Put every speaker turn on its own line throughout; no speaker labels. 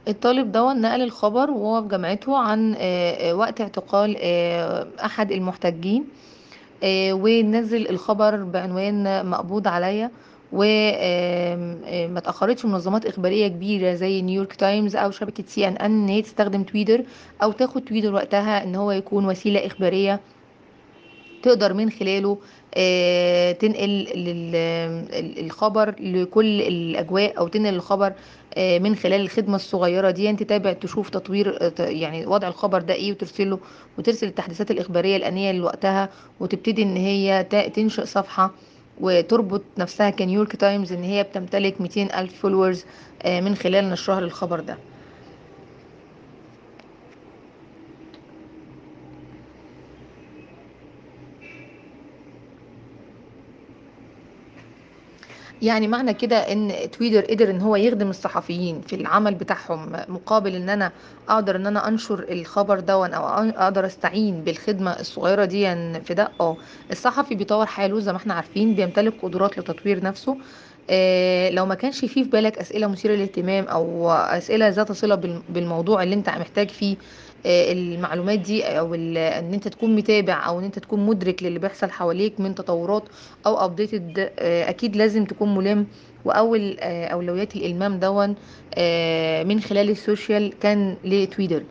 الطالب ده نقل الخبر وهو في جامعته عن آه، آه، وقت اعتقال آه، أحد المحتجين آه، ونزل الخبر بعنوان مقبوض عليا وما تأخرتش منظمات إخبارية كبيرة زي نيويورك تايمز أو شبكة سي أن أن إن هي تستخدم تويتر أو تاخد تويتر وقتها إن هو يكون وسيلة إخبارية تقدر من خلاله آه، تنقل لل- ال- الخبر لكل الأجواء أو تنقل الخبر آه، من خلال الخدمة الصغيرة دي انت تتابع تشوف تطوير آه، ت- يعني وضع الخبر ده ايه وترسله وترسل التحديثات الإخبارية الآنية لوقتها وتبتدي ان هي ت- تنشئ صفحة وتربط نفسها كنيويورك تايمز ان هي بتمتلك 200 ألف فولورز من خلال نشرها للخبر ده يعني معنى كده ان تويتر قدر ان هو يخدم الصحفيين في العمل بتاعهم مقابل ان انا اقدر ان انا انشر الخبر ده او اقدر استعين بالخدمة الصغيرة دي في ده اه الصحفي بيطور حاله زي ما احنا عارفين بيمتلك قدرات لتطوير نفسه آه، لو ما كانش فيه في بالك اسئله مثيره للاهتمام او اسئله ذات صله بال- بالموضوع اللي انت محتاج فيه آه، المعلومات دي او ال- ان انت تكون متابع او ان انت تكون مدرك للي بيحصل حواليك من تطورات او ابديتد اكيد لازم تكون ملم واول آه، اولويات الالمام دون آه، من خلال السوشيال كان لتويتر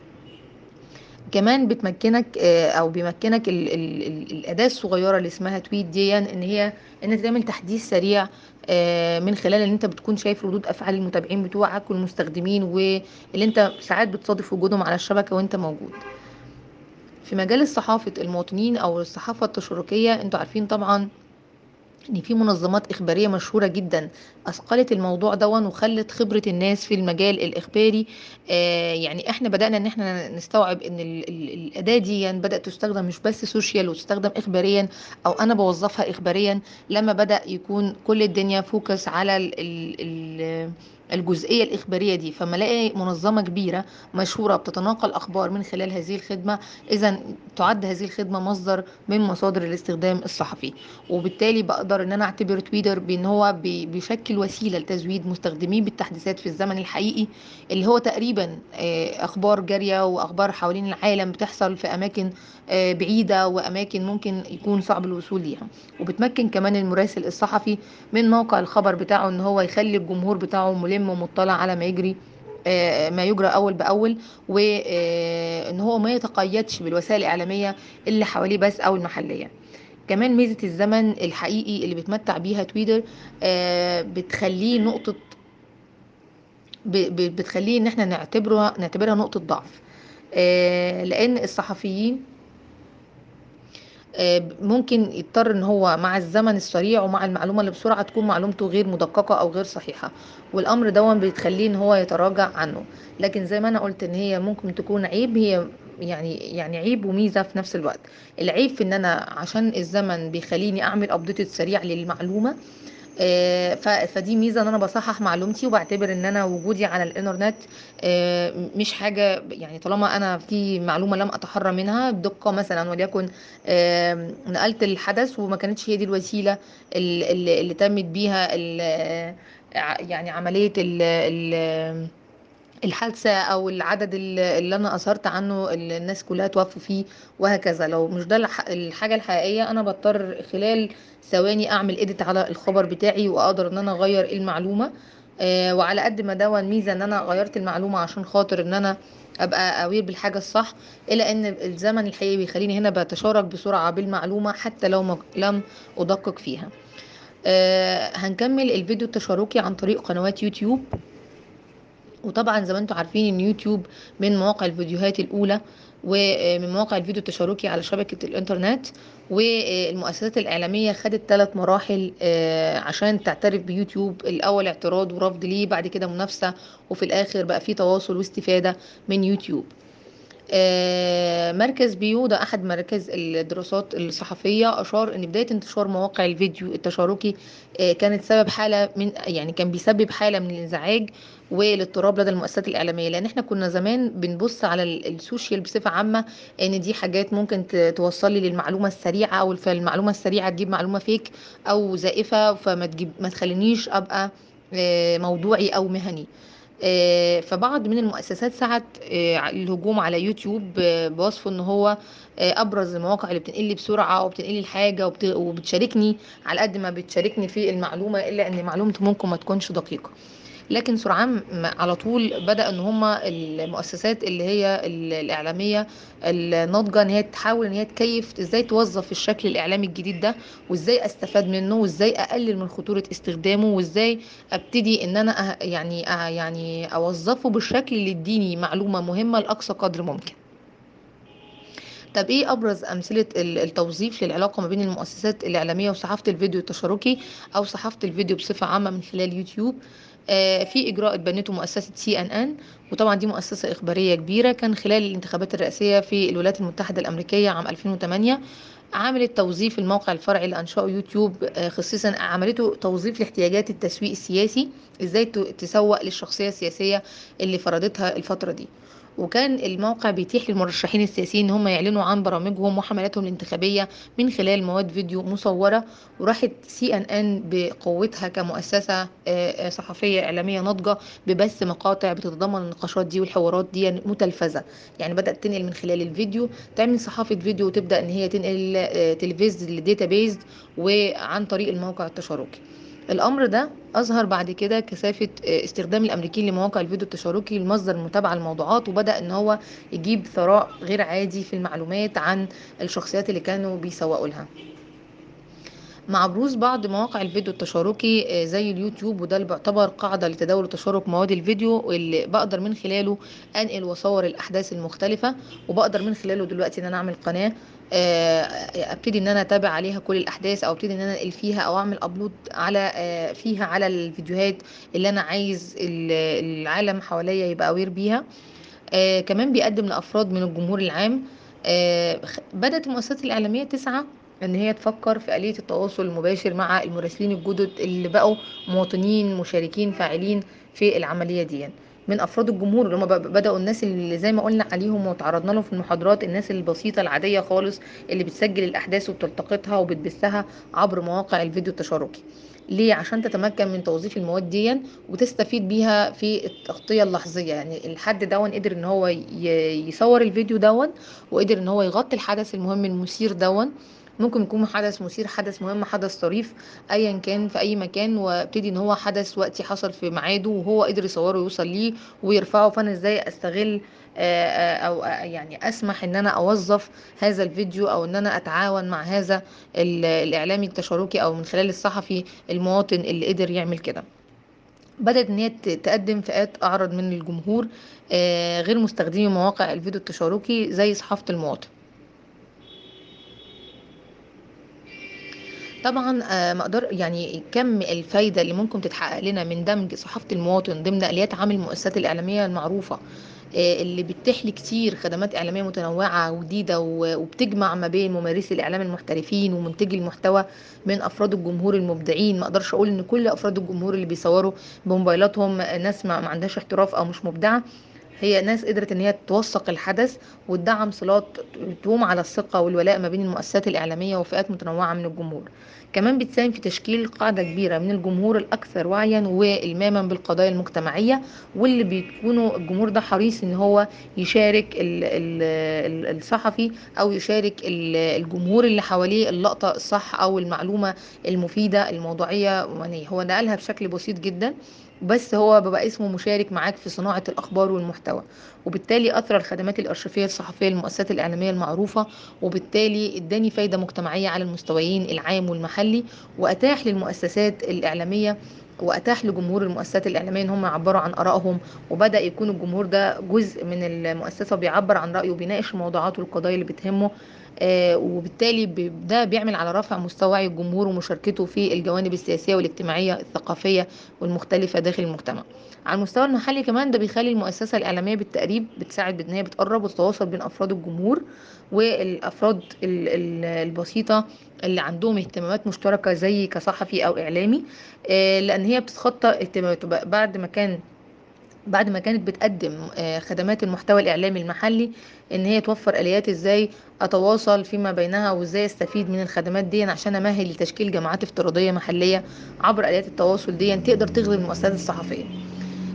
كمان بتمكنك آه، او بيمكنك ال ال ال الاداه الصغيره اللي اسمها تويت دي ان هي ان انت تعمل تحديث سريع آه، من خلال ان انت بتكون شايف ردود افعال المتابعين بتوعك والمستخدمين واللي انت ساعات بتصادف وجودهم على الشبكه وانت موجود في مجال صحافه المواطنين او الصحافه التشاركيه انتوا عارفين طبعا ان في منظمات اخباريه مشهوره جدا اثقلت الموضوع دون وخلت خبره الناس في المجال الاخباري آه يعني احنا بدانا ان احنا نستوعب ان ال ال الاداه دي يعني بدات تستخدم مش بس سوشيال وتستخدم اخباريا او انا بوظفها اخباريا لما بدا يكون كل الدنيا فوكس على ال ال ال الجزئيه الاخباريه دي فما الاقي منظمه كبيره مشهوره بتتناقل اخبار من خلال هذه الخدمه اذا تعد هذه الخدمه مصدر من مصادر الاستخدام الصحفي وبالتالي بقدر ان انا اعتبر تويتر بان هو بي- بيشكل وسيله لتزويد مستخدمين بالتحديثات في الزمن الحقيقي اللي هو تقريبا آه، اخبار جاريه واخبار حوالين العالم بتحصل في اماكن آه، بعيده واماكن ممكن يكون صعب الوصول ليها وبتمكن كمان المراسل الصحفي من موقع الخبر بتاعه ان هو يخلي الجمهور بتاعه ملم ومطلع على ما يجري آه، ما يجرى اول باول وان هو ما يتقيدش بالوسائل الاعلاميه اللي حواليه بس او المحليه كمان ميزة الزمن الحقيقي اللي بتمتع بيها تويتر آه، بتخليه نقطة ب- ب- بتخليه ان احنا نعتبرها نعتبرها نقطة ضعف آه، لان الصحفيين آه، ممكن يضطر ان هو مع الزمن السريع ومع المعلومة اللي بسرعة تكون معلومته غير مدققة او غير صحيحة والامر ده بتخليه ان هو يتراجع عنه لكن زي ما انا قلت ان هي ممكن تكون عيب هي يعني يعني عيب وميزة في نفس الوقت العيب في ان انا عشان الزمن بيخليني اعمل ابديت سريع للمعلومة آه، ف- فدي ميزه ان انا بصحح معلومتي وبعتبر ان انا وجودي على الانترنت آه، مش حاجه يعني طالما انا في معلومه لم اتحرى منها بدقه مثلا وليكن آه، نقلت الحدث وما كانتش هي دي الوسيله ال- ال- اللي تمت بيها ال- ع- يعني عمليه ال- ال- الحادثة أو العدد ال- اللي أنا أثرت عنه اللي الناس كلها توفوا فيه وهكذا لو مش ده الح- الحاجة الحقيقية أنا بضطر خلال ثواني أعمل إيديت على الخبر بتاعي وأقدر إن أنا أغير المعلومة آه، وعلى قد ما ده ميزة إن أنا غيرت المعلومة عشان خاطر إن أنا أبقى أوير بالحاجة الصح إلا إن الزمن الحقيقي بيخليني هنا بتشارك بسرعة بالمعلومة حتى لو ما لم أدقق فيها آه، هنكمل الفيديو التشاركي عن طريق قنوات يوتيوب وطبعا زي ما انتم عارفين ان يوتيوب من مواقع الفيديوهات الاولى ومن مواقع الفيديو التشاركي على شبكة الانترنت والمؤسسات الاعلامية خدت ثلاث مراحل آه، عشان تعترف بيوتيوب الاول اعتراض ورفض ليه بعد كده منافسة وفي الاخر بقى في تواصل واستفادة من يوتيوب آه، مركز بيو ده احد مراكز الدراسات الصحفيه اشار ان بدايه انتشار مواقع الفيديو التشاركي آه، كانت سبب حاله من يعني كان بيسبب حاله من الانزعاج والاضطراب لدى المؤسسات الاعلاميه لان احنا كنا زمان بنبص على ال- السوشيال بصفه عامه ان دي حاجات ممكن ت- توصل لي للمعلومه السريعه او فالمعلومه السريعه تجيب معلومه فيك او زائفه فما تجيب ما تخلينيش ابقى آه، موضوعي او مهني آه، فبعض من المؤسسات سعت آه، الهجوم على يوتيوب آه، بوصفه ان هو آه، ابرز المواقع اللي بتنقل لي بسرعه وبتنقل الحاجه وبت- وبتشاركني على قد ما بتشاركني في المعلومه الا ان معلومته ممكن ما تكونش دقيقه لكن سرعان ما- على طول بدأ ان هما المؤسسات اللي هي ال- الاعلاميه الناضجه ان هي تحاول ان هي تكيف ازاي توظف الشكل الاعلامي الجديد ده وازاي استفاد منه وازاي اقلل من خطوره استخدامه وازاي ابتدي ان انا أه- يعني أه- يعني اوظفه بالشكل اللي يديني معلومه مهمه لاقصى قدر ممكن طب ايه ابرز امثله ال- التوظيف للعلاقه ما بين المؤسسات الاعلاميه وصحافه الفيديو التشاركي او صحافه الفيديو بصفه عامه من خلال يوتيوب آه، في اجراء اتبنته مؤسسه سي ان ان وطبعا دي مؤسسه اخباريه كبيره كان خلال الانتخابات الرئاسيه في الولايات المتحده الامريكيه عام 2008 عملت توظيف الموقع الفرعي اللي انشاه يوتيوب آه، خصيصا عملته توظيف لاحتياجات التسويق السياسي ازاي ت- تسوق للشخصيه السياسيه اللي فرضتها الفتره دي وكان الموقع بيتيح للمرشحين السياسيين ان هم يعلنوا عن برامجهم وحملاتهم الانتخابيه من خلال مواد فيديو مصوره وراحت سي ان ان بقوتها كمؤسسه آه، آه، صحفيه اعلاميه ناضجه ببث مقاطع بتتضمن النقاشات دي والحوارات دي متلفزه يعني بدات تنقل من خلال الفيديو تعمل صحافه فيديو وتبدا ان هي تنقل آه، تلفزيون للداتابيز وعن طريق الموقع التشاركي الامر ده اظهر بعد كده كثافه آه، استخدام الامريكيين لمواقع الفيديو التشاركي لمصدر المتابعه للموضوعات وبدا ان هو يجيب ثراء غير عادي في المعلومات عن الشخصيات اللي كانوا بيسوقوا لها مع بروز بعض مواقع الفيديو التشاركي آه، زي اليوتيوب وده اللي بيعتبر قاعدة لتداول وتشارك مواد الفيديو اللي بقدر من خلاله انقل واصور الاحداث المختلفة وبقدر من خلاله دلوقتي ان انا اعمل قناة آه، ابتدي ان انا اتابع عليها كل الاحداث او ابتدي ان انا انقل فيها او اعمل ابلود على آه، فيها على الفيديوهات اللي انا عايز ال- العالم حواليا يبقى اوير بيها آه كمان بيقدم لأفراد من الجمهور العام آه خ- بدأت المؤسسات الإعلامية تسعى إن هي تفكر في آلية التواصل المباشر مع المراسلين الجدد اللي بقوا مواطنين مشاركين فاعلين في العملية دي من أفراد الجمهور اللي هم ب- بدأوا الناس اللي زي ما قلنا عليهم وتعرضنا لهم في المحاضرات الناس البسيطة العادية خالص اللي بتسجل الأحداث وبتلتقطها وبتبثها عبر مواقع الفيديو التشاركي ليه عشان تتمكن من توظيف المواد دي وتستفيد بيها في التغطية اللحظية يعني الحد دون قدر ان هو ي- يصور الفيديو دون وقدر ان هو يغطي الحدث المهم المثير دون ممكن يكون حدث مثير حدث مهم حدث طريف ايا كان في اي مكان وابتدي ان هو حدث وقتي حصل في ميعاده وهو قدر يصوره ويوصل ليه ويرفعه فانا ازاي استغل آه، آه، او آه، يعني اسمح ان انا اوظف هذا الفيديو او ان انا اتعاون مع هذا ال- الاعلامي التشاركي او من خلال الصحفي المواطن اللي قدر يعمل كده بدأت إن هي ت- تقدم فئات أعرض من الجمهور آه، غير مستخدمي مواقع الفيديو التشاركي زي صحافة المواطن طبعا آه، ما اقدر يعني كم الفايده اللي ممكن تتحقق لنا من دمج صحافه المواطن ضمن اليات عمل المؤسسات الاعلاميه المعروفه آه، اللي بتتيح لي كتير خدمات اعلاميه متنوعه وجديده و- وبتجمع ما بين ممارسي الاعلام المحترفين ومنتجي المحتوى من افراد الجمهور المبدعين ما اقدرش اقول ان كل افراد الجمهور اللي بيصوروا بموبايلاتهم ناس ما ما عندهاش احتراف او مش مبدعه هي ناس قدرت ان هي توثق الحدث وتدعم صلات تقوم على الثقه والولاء ما بين المؤسسات الاعلاميه وفئات متنوعه من الجمهور كمان بتساهم في تشكيل قاعدة كبيرة من الجمهور الأكثر وعيا وإلماما بالقضايا المجتمعية واللي بيكونوا الجمهور ده حريص إن هو يشارك ال- ال- ال- الصحفي أو يشارك ال- الجمهور اللي حواليه اللقطة الصح أو المعلومة المفيدة الموضوعية يعني هو نقلها بشكل بسيط جدا بس هو بيبقى اسمه مشارك معاك في صناعة الأخبار والمحتوى وبالتالي أثر الخدمات الأرشيفية الصحفية للمؤسسات الإعلامية المعروفة وبالتالي اداني فايدة مجتمعية على المستويين العام والمحلي وأتاح للمؤسسات الإعلامية وأتاح لجمهور المؤسسات الإعلامية إن هم يعبروا عن آرائهم وبدأ يكون الجمهور ده جزء من المؤسسة بيعبر عن رأيه وبيناقش الموضوعات والقضايا اللي بتهمه آه، وبالتالي ب- ده بيعمل على رفع مستوى وعي الجمهور ومشاركته في الجوانب السياسية والاجتماعية الثقافية والمختلفة داخل المجتمع على المستوى المحلي كمان ده بيخلي المؤسسة الإعلامية بالتقريب بتساعد بإن هي بتقرب وتتواصل بين أفراد الجمهور والأفراد ال- ال- البسيطة اللي عندهم اهتمامات مشتركة زي كصحفي أو إعلامي آه، لأن هي بتتخطى اهتماماته بقى- بعد ما كان بعد ما كانت بتقدم آه، خدمات المحتوى الإعلامي المحلي إن هي توفر آليات إزاي أتواصل فيما بينها وإزاي أستفيد من الخدمات دي عشان أمهل لتشكيل جماعات افتراضية محلية عبر آليات التواصل دي تقدر تخدم المؤسسات الصحفية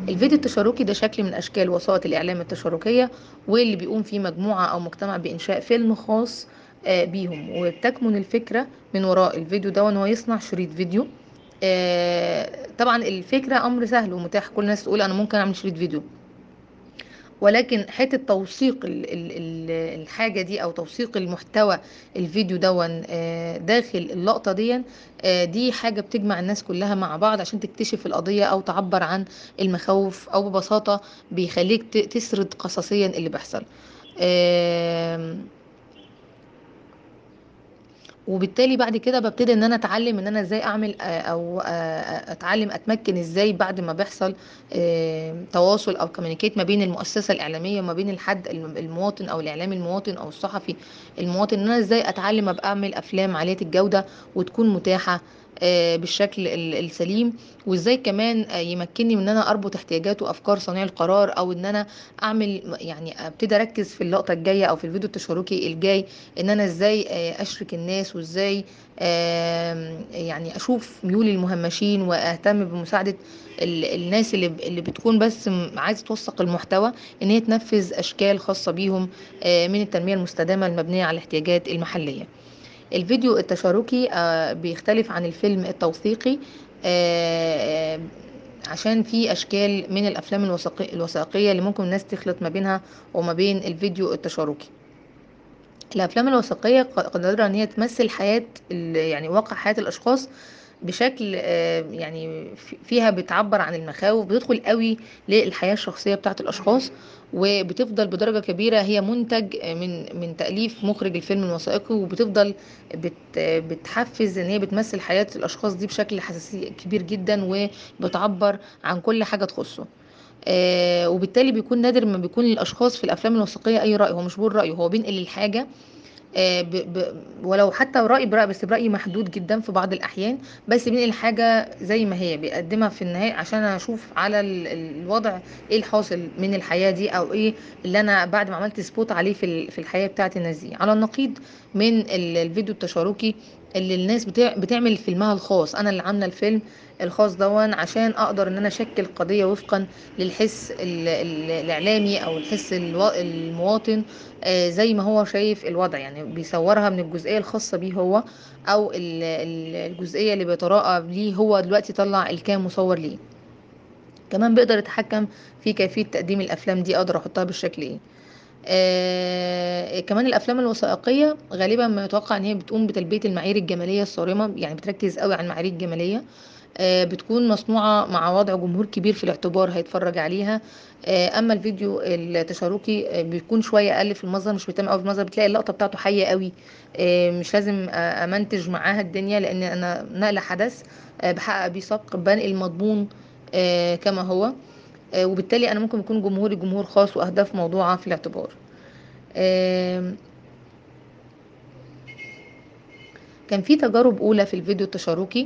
الفيديو التشاركي ده شكل من أشكال وسائط الإعلام التشاركية واللي بيقوم فيه مجموعة أو مجتمع بإنشاء فيلم خاص آه، بيهم وبتكمن الفكرة من وراء الفيديو ده وإن هو يصنع شريط فيديو آه، طبعا الفكرة أمر سهل ومتاح كل الناس تقول أنا ممكن أعمل شريط فيديو ولكن حته توثيق ال- ال- ال- الحاجه دي او توثيق المحتوى الفيديو دون آه، داخل اللقطه دي آه، دي حاجه بتجمع الناس كلها مع بعض عشان تكتشف القضيه او تعبر عن المخاوف او ببساطه بيخليك ت- تسرد قصصيا اللي بيحصل آم، وبالتالي بعد كده ببتدي ان انا اتعلم ان انا ازاي اعمل آه، او آه، اتعلم اتمكن ازاي بعد ما بيحصل آه، تواصل او كوميونيكيت ما بين المؤسسه الاعلاميه وما بين الحد الم- المواطن او الاعلامي المواطن او الصحفي المواطن ان انا ازاي اتعلم ابقى اعمل افلام عاليه الجوده وتكون متاحه آه، بالشكل ال- السليم وازاي كمان آه، يمكنني من ان انا اربط احتياجات وافكار صانعي القرار او ان انا اعمل يعني ابتدي اركز في اللقطه الجايه او في الفيديو التشاركي الجاي ان انا ازاي آه، اشرك الناس وازاي آم، يعني اشوف ميول المهمشين واهتم بمساعده ال- الناس اللي ب- اللي بتكون بس م- عايزه توثق المحتوى ان هي تنفذ اشكال خاصه بيهم آه، من التنميه المستدامه المبنيه على الاحتياجات المحليه الفيديو التشاركي آه، بيختلف عن الفيلم التوثيقي آه، آه، عشان في اشكال من الافلام الوثائقي- الوثائقيه اللي ممكن الناس تخلط ما بينها وما بين الفيديو التشاركي الافلام الوثائقيه ق- قادره ان هي تمثل حياه ال- يعني واقع حياه الاشخاص بشكل آه، يعني في- فيها بتعبر عن المخاوف بتدخل قوي للحياه الشخصيه بتاعت الاشخاص وبتفضل بدرجه كبيره هي منتج من من تاليف مخرج الفيلم الوثائقي وبتفضل بت بتحفز ان هي بتمثل حياه الاشخاص دي بشكل حساسي كبير جدا وبتعبر عن كل حاجه تخصه آه وبالتالي بيكون نادر ما بيكون للاشخاص في الافلام الوثائقيه اي راي هو مش بيقول رايه هو بينقل الحاجه آه، ب... ب... ولو حتى رأي برأي بس برأي محدود جدا في بعض الأحيان بس بينقل حاجة زي ما هي بيقدمها في النهاية عشان أشوف على ال... ال- الوضع إيه الحاصل من الحياة دي أو إيه اللي أنا بعد ما عملت سبوت عليه في ال... في الحياة بتاعت الناس دي على النقيض من ال... الفيديو التشاركي اللي الناس بتع... بتعمل فيلمها الخاص أنا اللي عاملة الفيلم الخاص دون عشان أقدر إن أنا أشكل قضية وفقا للحس ال... ال... الإعلامي أو الحس الو... المواطن آه، زي ما هو شايف الوضع يعني بيصورها من الجزئية الخاصة بيه هو أو ال- ال- الجزئية اللي بيتراءى ليه هو دلوقتي طلع الكام مصور ليه كمان بيقدر يتحكم في كيفية تقديم الأفلام دي أقدر أحطها بالشكل إيه آه كمان الافلام الوثائقيه غالبا ما يتوقع ان هي بتقوم بتلبيه المعايير الجماليه الصارمه يعني بتركز قوي على المعايير الجماليه آه بتكون مصنوعه مع وضع جمهور كبير في الاعتبار هيتفرج عليها آه اما الفيديو التشاركي آه بيكون شويه اقل في المظهر مش بيهتم قوي بالمظهر بتلاقي اللقطه بتاعته حيه قوي آه مش لازم آه امنتج معاها الدنيا لان انا نقل حدث آه بحقق بيه سبق بنقل المضمون آه كما هو آه، وبالتالي انا ممكن يكون جمهوري جمهور خاص واهداف موضوعه في الاعتبار آم، كان في تجارب اولى في الفيديو التشاركي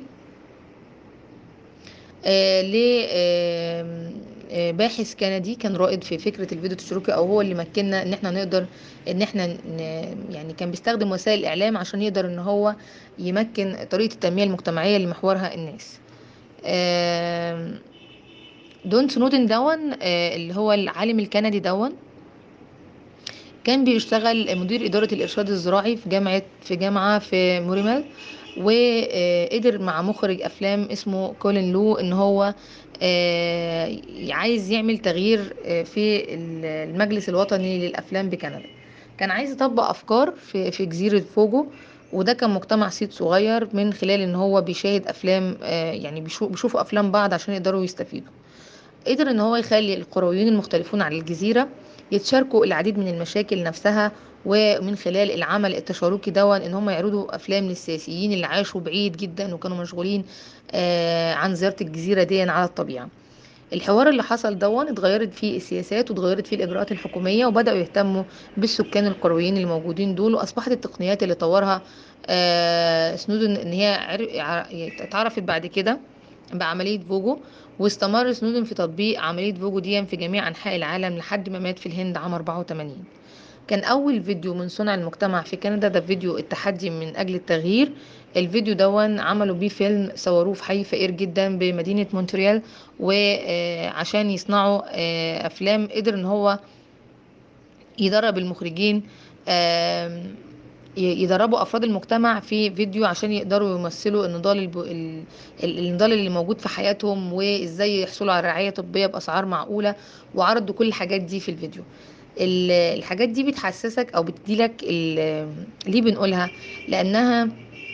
لباحث كندي كان رائد في فكرة الفيديو التشاركي او هو اللي مكننا ان احنا نقدر ان احنا ن- يعني كان بيستخدم وسائل الاعلام عشان يقدر ان هو يمكن طريقة التنمية المجتمعية اللي محورها الناس آم، دون سنودن دون آه، اللي هو العالم الكندي دون كان بيشتغل مدير إدارة الإرشاد الزراعي في جامعة في جامعة في موريمال وقدر مع مخرج أفلام اسمه كولين لو إن هو آه، عايز يعمل تغيير آه، في المجلس الوطني للأفلام بكندا كان عايز يطبق أفكار في في جزيرة فوجو وده كان مجتمع صيد صغير من خلال إن هو بيشاهد أفلام آه، يعني بيشو- بيشوفوا أفلام بعض عشان يقدروا يستفيدوا قدر ان هو يخلي القرويين المختلفون على الجزيرة يتشاركوا العديد من المشاكل نفسها ومن خلال العمل التشاركي دون ان هم يعرضوا افلام للسياسيين اللي عاشوا بعيد جدا وكانوا مشغولين آه، عن زيارة الجزيرة دي على الطبيعة الحوار اللي حصل دون اتغيرت فيه السياسات واتغيرت فيه الاجراءات الحكوميه وبداوا يهتموا بالسكان القرويين اللي موجودين دول واصبحت التقنيات اللي طورها آه، سنودن ان هي عر- ع- اتعرفت بعد كده بعمليه فوجو واستمر سنودن في تطبيق عمليه فوجو دي في جميع انحاء العالم لحد ما مات في الهند عام 84 كان أول فيديو من صنع المجتمع في كندا ده فيديو التحدي من أجل التغيير الفيديو دون عملوا بيه فيلم صوروه في حي فقير جدا بمدينة مونتريال وعشان يصنعوا آه، افلام قدر ان هو يدرب المخرجين آم، ي- يدربوا افراد المجتمع في فيديو عشان يقدروا يمثلوا النضال الب... ال- ال- النضال اللي موجود في حياتهم وازاي يحصلوا على رعاية طبية باسعار معقولة وعرضوا كل الحاجات دي في الفيديو ال- الحاجات دي بتحسسك او بتديلك ال- ليه بنقولها لانها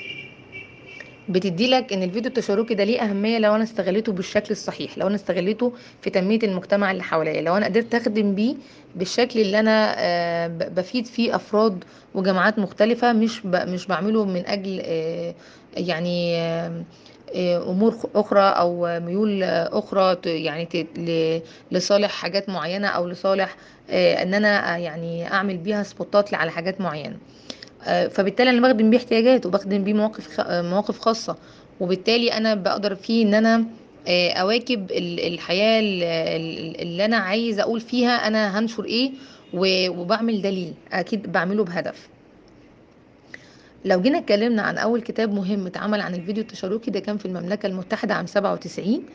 بتديلك ان الفيديو التشاركي ده ليه اهميه لو انا استغليته بالشكل الصحيح لو انا استغليته في تنميه المجتمع اللي حواليا لو انا قدرت اخدم بيه بالشكل اللي انا آه، ب- بفيد فيه افراد وجماعات مختلفه مش ب- مش بعمله من اجل آه، يعني آه، آه، امور خ- اخرى او ميول آه، اخرى ت- يعني ت- ل- لصالح حاجات معينه او لصالح آه، ان انا آه، يعني اعمل بيها سبوتات على حاجات معينه آه، فبالتالي انا بخدم بيه احتياجات وبخدم بيه مواقف خ- آه، مواقف خاصة وبالتالي انا بقدر فيه ان انا آه، اواكب ال- الحياة ال- ال- اللي انا عايز اقول فيها انا هنشر ايه و- وبعمل دليل اكيد بعمله بهدف لو جينا اتكلمنا عن اول كتاب مهم اتعمل عن الفيديو التشاركي ده كان في المملكة المتحدة عام 97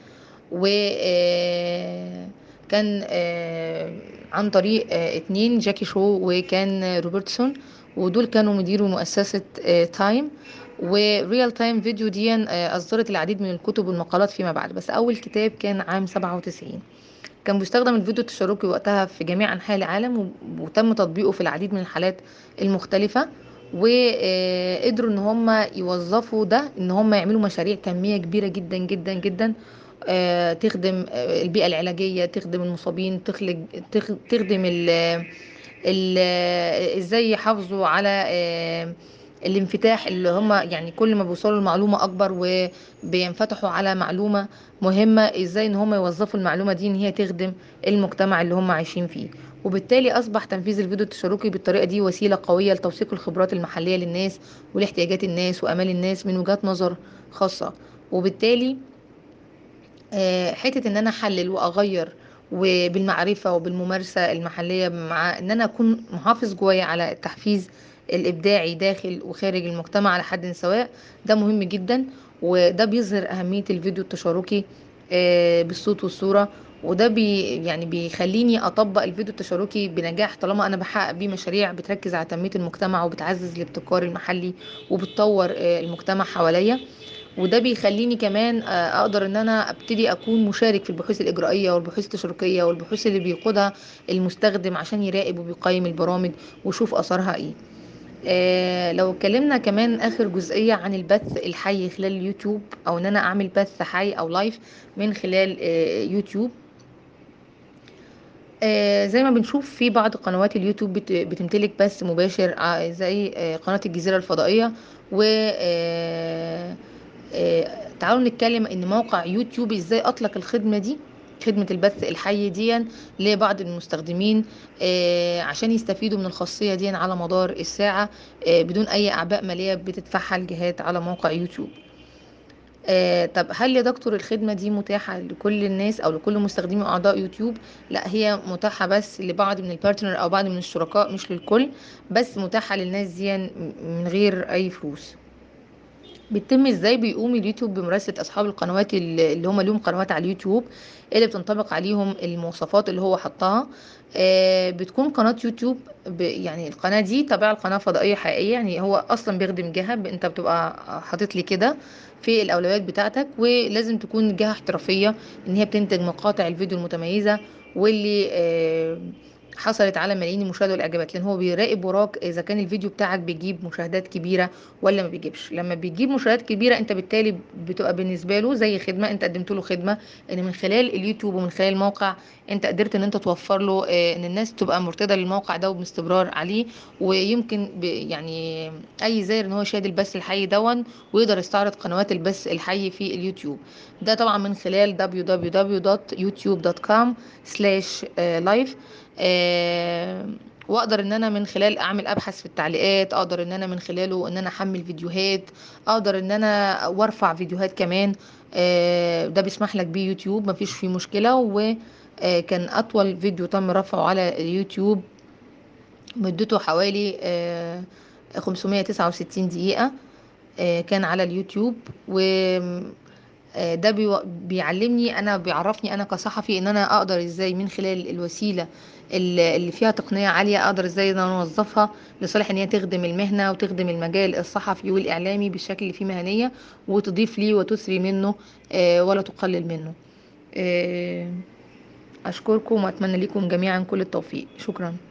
وكان عن طريق آه، اتنين جاكي شو وكان روبرتسون ودول كانوا مديروا مؤسسة آه، تايم وريال تايم فيديو دي آه، أصدرت العديد من الكتب والمقالات فيما بعد بس أول كتاب كان عام 97 كان بيستخدم الفيديو التشاركي وقتها في جميع أنحاء العالم و- وتم تطبيقه في العديد من الحالات المختلفة وقدروا ان هم يوظفوا ده ان هم يعملوا مشاريع تنمية كبيرة جدا جدا جدا آه، تخدم آه، البيئة العلاجية تخدم المصابين تخلق تخ- تخدم ال ال ازاي يحافظوا على آه، الانفتاح اللي هم يعني كل ما بيوصلوا لمعلومة اكبر وبينفتحوا على معلومة مهمة ازاي ان هم يوظفوا المعلومة دي ان هي تخدم المجتمع اللي هم عايشين فيه وبالتالي اصبح تنفيذ الفيديو التشاركي بالطريقة دي وسيلة قوية لتوثيق الخبرات المحلية للناس ولاحتياجات الناس وامال الناس من وجهات نظر خاصة وبالتالي آه، حتة ان انا احلل واغير وبالمعرفة وبالممارسة المحلية مع ان انا اكون محافظ جوايا على التحفيز الابداعي داخل وخارج المجتمع على حد سواء ده مهم جدا وده بيظهر اهمية الفيديو التشاركي آه، بالصوت والصورة وده بي يعني بيخليني اطبق الفيديو التشاركي بنجاح طالما انا بحقق بيه مشاريع بتركز على تنمية المجتمع وبتعزز الابتكار المحلي وبتطور آه، المجتمع حواليا وده بيخليني كمان آه، اقدر ان انا ابتدي اكون مشارك في البحوث الاجرائيه والبحوث التشاركيه والبحوث اللي بيقودها المستخدم عشان يراقب وبيقيم البرامج ويشوف اثرها ايه آه لو اتكلمنا كمان اخر جزئيه عن البث الحي خلال اليوتيوب او ان انا اعمل بث حي او لايف من خلال آه يوتيوب آه زي ما بنشوف في بعض قنوات اليوتيوب بت- بتمتلك بث مباشر ع- زي آه قناة الجزيرة الفضائية و آه آه تعالوا نتكلم ان موقع يوتيوب ازاي اطلق الخدمة دي خدمة البث الحي دي لبعض المستخدمين آه عشان يستفيدوا من الخاصية دي على مدار الساعة آه بدون اي اعباء مالية بتدفعها الجهات على موقع يوتيوب آه طب هل يا دكتور الخدمة دي متاحة لكل الناس أو لكل مستخدمي أعضاء يوتيوب؟ لا هي متاحة بس لبعض من البارتنر أو بعض من الشركاء مش للكل بس متاحة للناس دي من غير أي فلوس بيتم ازاي بيقوم اليوتيوب بمراسلة اصحاب القنوات اللي اللي هم ليهم قنوات على اليوتيوب اللي بتنطبق عليهم المواصفات اللي هو حطها آه، بتكون قناة يوتيوب ب- يعني القناة دي تبع القناة فضائية حقيقية يعني هو اصلا بيخدم جهة ب- انت بتبقى حاطط لي كده في الاولويات بتاعتك ولازم تكون جهة احترافية ان هي بتنتج مقاطع الفيديو المتميزة واللي آه، حصلت على ملايين المشاهدة والاعجابات لان هو بيراقب وراك اذا كان الفيديو بتاعك بيجيب مشاهدات كبيرة ولا ما بيجيبش لما بيجيب مشاهدات كبيره انت بالتالي بتبقى بالنسبه له زي خدمه انت قدمت له خدمه ان من خلال اليوتيوب ومن خلال الموقع انت قدرت ان انت توفر له آه، ان الناس تبقى مرتده للموقع ده وباستمرار عليه ويمكن ب- يعني اي زائر ان هو يشاهد البث الحي دون ويقدر يستعرض قنوات البث الحي في اليوتيوب ده طبعا من خلال www.youtube.com/live واقدر ان انا من خلال اعمل ابحث في التعليقات اقدر ان انا من خلاله ان انا احمل فيديوهات اقدر ان انا وارفع فيديوهات كمان آه، ده بيسمح لك بيه يوتيوب مفيش فيه مشكلة وكان اطول فيديو تم رفعه على اليوتيوب مدته حوالي آه، 569 دقيقة آه، كان على اليوتيوب و آه، ده بيو- بيعلمني انا بيعرفني انا كصحفي ان انا اقدر ازاي من خلال الوسيله اللي اللي فيها تقنيه عاليه اقدر ازاي ان انا اوظفها لصالح ان هي تخدم المهنه وتخدم المجال الصحفي والاعلامي بالشكل اللي فيه مهنيه وتضيف ليه وتثري منه آه، ولا تقلل منه آه، اشكركم واتمنى لكم جميعا كل التوفيق شكرا